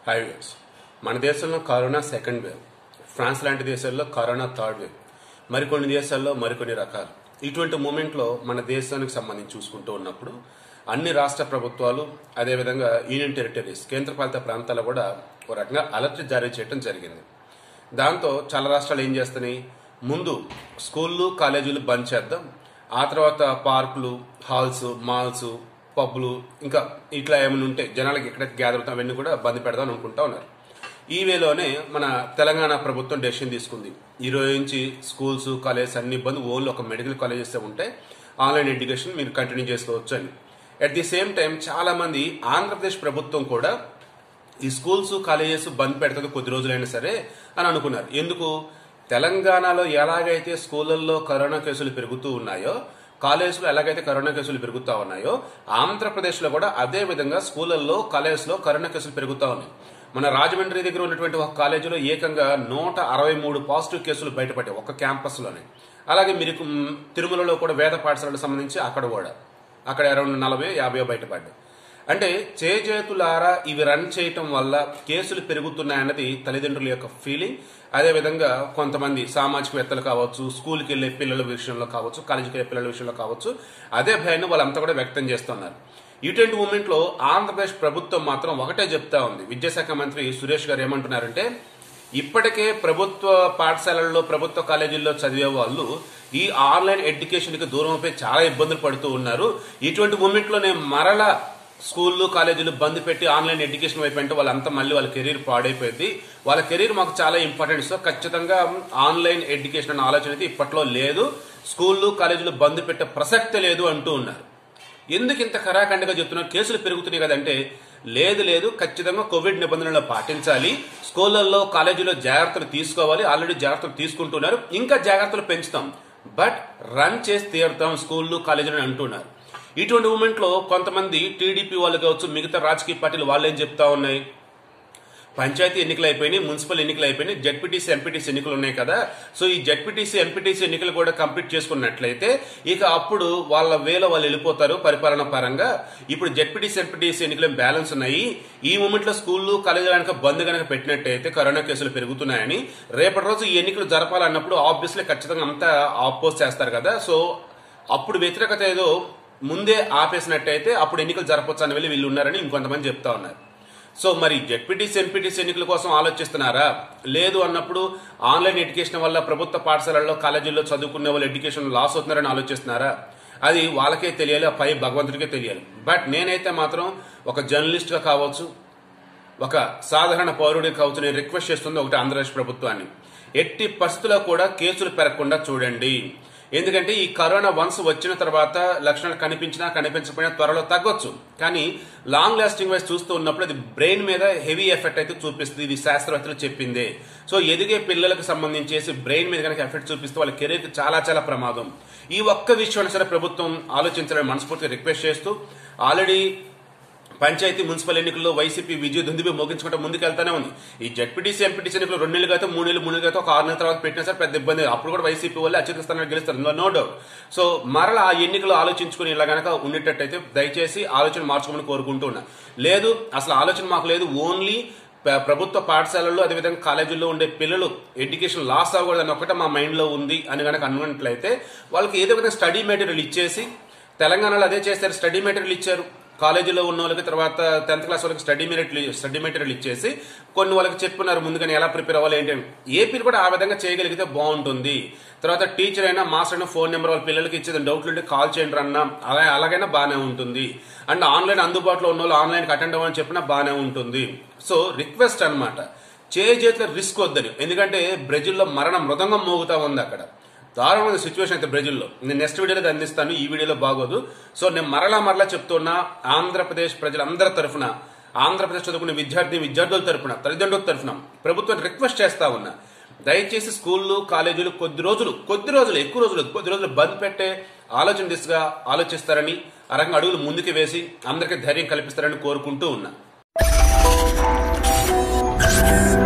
High waves మన దేశంలో corona second wave France లాంటి దేశాల్లో కరోనా థర్డ్ వేవ్ మరికొన్ని దేశాల్లో మరికొన్ని రకాలు ఇటువంటి మూమెంట్లో మన దేశానికి సంబంధించి చూసుకుంటూ ఉన్నప్పుడు అన్ని రాష్ట్ర ప్రభుత్వాలు అదేవిధంగా యూనియన్ టెరిటరీస్ కేంద్రపాలిత ప్రాంతాలు కూడా ఒక రకంగా అలర్ట్ జారీ చేయడం జరిగింది దాంతో చాలా రాష్ట్రాలు ఏం చేస్తున్నాయి ముందు స్కూళ్ళు కాలేజీలు బంద్ చేద్దాం ఆ తర్వాత పార్కులు హాల్స్ మాల్స్ పబ్బులు ఇంకా ఇట్లా ఏమైనా ఉంటే జనాలకి ఎక్కడైతే గ్యాదర్ అవుతాం అవన్నీ కూడా బంద్ పెడదాం అనుకుంటా ఉన్నారు ఈ వేలోనే మన తెలంగాణ ప్రభుత్వం డెసిషన్ తీసుకుంది ఈ రోజు నుంచి స్కూల్స్ కాలేజెస్ అన్ని బంద్ ఓన్లీ ఒక మెడికల్ కాలేజెస్ ఉంటే ఆన్లైన్ ఎడ్యుకేషన్ మీరు కంటిన్యూ చేసుకోవచ్చు అని అట్ ది సేమ్ టైం చాలా మంది ఆంధ్రప్రదేశ్ ప్రభుత్వం కూడా ఈ స్కూల్స్ కాలేజెస్ బంద్ పెడుతుంది కొద్ది రోజులైనా సరే అని అనుకున్నారు ఎందుకు తెలంగాణలో ఎలాగైతే స్కూళ్ళల్లో కరోనా కేసులు పెరుగుతూ ఉన్నాయో కాలేజీలో ఎలాగైతే కరోనా కేసులు పెరుగుతా ఉన్నాయో ఆంధ్రప్రదేశ్లో కూడా అదే విధంగా స్కూళ్ళల్లో కాలేజెస్లో కరోనా కేసులు పెరుగుతా ఉన్నాయి మన రాజమండ్రి దగ్గర ఉన్నటువంటి ఒక కాలేజీలో ఏకంగా నూట అరవై మూడు పాజిటివ్ కేసులు బయటపడ్డాయి ఒక క్యాంపస్లోనే అలాగే మీరు తిరుమలలో కూడా వేద పాఠశాలకు సంబంధించి అక్కడ కూడా అక్కడ అరౌండ్ నలభై యాభై బయటపడ్డాయి అంటే చేజేతులారా ఇవి రన్ చేయటం వల్ల కేసులు పెరుగుతున్నాయన్నది తల్లిదండ్రుల యొక్క ఫీలింగ్ అదేవిధంగా కొంతమంది సామాజికవేత్తలు కావచ్చు స్కూల్కి వెళ్ళే పిల్లల విషయంలో కావచ్చు కాలేజీకి వెళ్ళే పిల్లల విషయంలో కావచ్చు అదే భయాన్ని వాళ్ళంతా కూడా వ్యక్తం చేస్తున్నారు ఇటువంటి మూమెంట్ లో ఆంధ్రప్రదేశ్ ప్రభుత్వం మాత్రం ఒకటే చెప్తా ఉంది విద్యాశాఖ మంత్రి సురేష్ గారు ఏమంటున్నారంటే ఇప్పటికే ప్రభుత్వ పాఠశాలల్లో ప్రభుత్వ కాలేజీల్లో చదివే వాళ్ళు ఈ ఆన్లైన్ ఎడ్యుకేషన్ కి దూరం అయిపోయి చాలా ఇబ్బందులు పడుతూ ఉన్నారు ఇటువంటి మూమెంట్ లో నేను మరలా స్కూళ్ళు కాలేజీలు బంద్ పెట్టి ఆన్లైన్ ఎడ్యుకేషన్ వైపు అంటే వాళ్ళంతా మళ్ళీ వాళ్ళ కెరీర్ పాడైపోయింది వాళ్ళ కెరీర్ మాకు చాలా ఇంపార్టెంట్ సో ఖచ్చితంగా ఆన్లైన్ ఎడ్యుకేషన్ అనే ఆలోచన అయితే ఇప్పట్లో లేదు స్కూళ్ళు కాలేజీలు బంద్ పెట్టే ప్రసక్తే లేదు అంటూ ఉన్నారు ఎందుకు ఇంత కరాఖండగా చెప్తున్నారు కేసులు పెరుగుతున్నాయి కదంటే లేదు లేదు ఖచ్చితంగా కోవిడ్ నిబంధనలు పాటించాలి స్కూళ్ళల్లో కాలేజీలో జాగ్రత్తలు తీసుకోవాలి ఆల్రెడీ జాగ్రత్తలు తీసుకుంటున్నారు ఇంకా జాగ్రత్తలు పెంచుతాం బట్ రన్ చేసి తీరుతాం స్కూళ్ళు కాలేజీలు అంటున్నారు ఇటువంటి మూమెంట్ లో కొంతమంది టీడీపీ వాళ్ళు కావచ్చు మిగతా రాజకీయ పార్టీలు వాళ్ళు ఏం చెప్తా ఉన్నాయి పంచాయతీ ఎన్నికలు అయిపోయినాయి మున్సిపల్ ఎన్నికలు అయిపోయినాయి జడ్పీటీసీ ఎంపీటీసీ ఎన్నికలు ఉన్నాయి కదా సో ఈ జడ్పీటీసీ ఎంపీటీసీ ఎన్నికలు కూడా కంప్లీట్ చేసుకున్నట్లయితే ఇక అప్పుడు వాళ్ళ వేల వాళ్ళు వెళ్ళిపోతారు పరిపాలన పరంగా ఇప్పుడు జడ్పీటీసీ ఎంపీటీసీ ఎన్నికలు బ్యాలెన్స్ ఉన్నాయి ఈ మూమెంట్ లో స్కూళ్ళు కాలేజీలు కనుక బంద్ కనుక పెట్టినట్టయితే కరోనా కేసులు పెరుగుతున్నాయని రేపటి రోజు ఈ ఎన్నికలు జరపాలన్నప్పుడు ఆబ్వియస్లీ ఖచ్చితంగా అంతా ఆపోజ్ చేస్తారు కదా సో అప్పుడు వ్యతిరేకత ఏదో ముందే ఆపేసినట్టయితే అప్పుడు ఎన్నికలు జరపచ్చు అని వెళ్ళి వీళ్ళు ఉన్నారని ఇంకొంతమంది చెప్తా ఉన్నారు సో మరి జెడ్పీటీసీ ఎంపీటీసీ ఎన్నికల కోసం ఆలోచిస్తున్నారా లేదు అన్నప్పుడు ఆన్లైన్ ఎడ్యుకేషన్ వల్ల ప్రభుత్వ పాఠశాలల్లో కాలేజీల్లో చదువుకునే వాళ్ళు ఎడ్యుకేషన్ లాస్ అవుతున్నారని ఆలోచిస్తున్నారా అది వాళ్ళకే తెలియాలి ఆ పై భగవంతుడికే తెలియాలి బట్ నేనైతే మాత్రం ఒక జర్నలిస్ట్గా కావచ్చు ఒక సాధారణ పౌరుడిగా కావచ్చు నేను రిక్వెస్ట్ చేస్తుంది ఒకటి ఆంధ్రప్రదేశ్ ప్రభుత్వాన్ని ఎట్టి పరిస్థితుల్లో కూడా కేసులు పెరగకుండా చూడండి ఎందుకంటే ఈ కరోనా వన్స్ వచ్చిన తర్వాత లక్షణాలు కనిపించినా కనిపించకపోయినా త్వరలో తగ్గొచ్చు కానీ లాంగ్ లాస్టింగ్ వైజ్ చూస్తూ ఉన్నప్పుడు అది బ్రెయిన్ మీద హెవీ ఎఫెక్ట్ అయితే చూపిస్తుంది ఇది శాస్త్రవేత్తలు చెప్పిందే సో ఎదిగే పిల్లలకు సంబంధించేసి బ్రెయిన్ మీద కనుక ఎఫెక్ట్ చూపిస్తే వాళ్ళ కెరీర్కి చాలా చాలా ప్రమాదం ఈ ఒక్క విషయాన్ని సరే ప్రభుత్వం ఆలోచించాలని మనస్ఫూర్తిగా రిక్వెస్ట్ చేస్తూ ఆల్రెడీ పంచాయతీ మున్సిపల్ ఎన్నికల్లో వైసీపీ విజయ దుందుబి మోగించుకుంటూ ముందుకెళ్తానే ఉంది ఈ జడ్పీటీసీ ఎంపీటీసీ ఎన్నికలు రెండు నెలలు అయితే మూడు నెలలు మూడు నెలలు అయితే ఒక ఆరు నెలల తర్వాత పెట్టినా సరే పెద్ద ఇబ్బంది లేదు. అప్పుడు కూడా వైసీపీ వాళ్ళు అత్యధిక స్థానాలు గెలుస్తారు నో డౌట్ సో మరలా ఆ ఎన్నికలు ఆలోచించుకుని ఇలా గనక ఉండేటట్టయితే దయచేసి ఆలోచన మార్చుకోమని కోరుకుంటూ ఉన్నా లేదు అసలు ఆలోచన మాకు లేదు ఓన్లీ ప- ప్రభుత్వ పాఠశాలల్లో అదేవిధంగా కాలేజీల్లో ఉండే పిల్లలు ఎడ్యుకేషన్ లాస్ అవ్వకూడదని ఒకటే మా మైండ్ లో ఉంది అని కనుక అనుకున్నట్లయితే వాళ్ళకి ఏదో విధంగా స్టడీ మెటీరియల్ ఇచ్చేసి తెలంగాణలో అదే చేస్తారు స్టడీ మెటీరియల్ ఇచ్చారు కాలేజీలో ఉన్న వాళ్ళకి తర్వాత టెన్త్ క్లాస్ వాళ్ళకి స్టడీ మెటీరియల్ స్టడీ మెటీరియల్ ఇచ్చేసి కొన్ని వాళ్ళకి చెప్పున్నారు ముందుగానే ఎలా ప్రిపేర్ అవ్వాలి ఏంటి అని. ఏపీలు కూడా ఆ విధంగా చేయగలిగితే బాగుంటుంది తర్వాత టీచర్ అయినా మాస్టర్ అయినా ఫోన్ నెంబర్ వాళ్ళ పిల్లలకి ఇచ్చేది డౌట్లు ఉంటే కాల్ చేయండి అన్న అలా అలాగైనా బాగానే ఉంటుంది అండ్ ఆన్లైన్ అందుబాటులో ఉన్న వాళ్ళు ఆన్లైన్కి అటెండ్ అవ్వని చెప్పినా బాగానే ఉంటుంది సో రిక్వెస్ట్ అన్నమాట చేతిలో రిస్క్ వద్దని ఎందుకంటే బ్రెజిల్లో మరణ మృదంగం మోగుతా ఉంది అక్కడ దారుణమైన సిచ్యువేషన్ అయితే బ్రెజిల్లో నేను నెక్స్ట్ వీడియోలో అది అందిస్తాను ఈ వీడియోలో బాగోదు సో నేను మరలా మరలా చెప్తున్నా ఆంధ్రప్రదేశ్ ప్రజలందరి తరఫున ఆంధ్రప్రదేశ్ చదువుకునే విద్యార్థి విద్యార్థుల తరఫున తల్లిదండ్రుల తరఫున ప్రభుత్వం రిక్వెస్ట్ చేస్తా ఉన్నా దయచేసి స్కూళ్ళు కాలేజీలు కొద్ది రోజులు కొద్ది రోజులు ఎక్కువ రోజులు కొద్ది రోజులు బంద్ పెట్టే ఆలోచన దిశగా ఆలోచిస్తారని ఆ రకంగా అడుగులు ముందుకు వేసి అందరికీ ధైర్యం కల్పిస్తారని కోరుకుంటూ ఉన్నా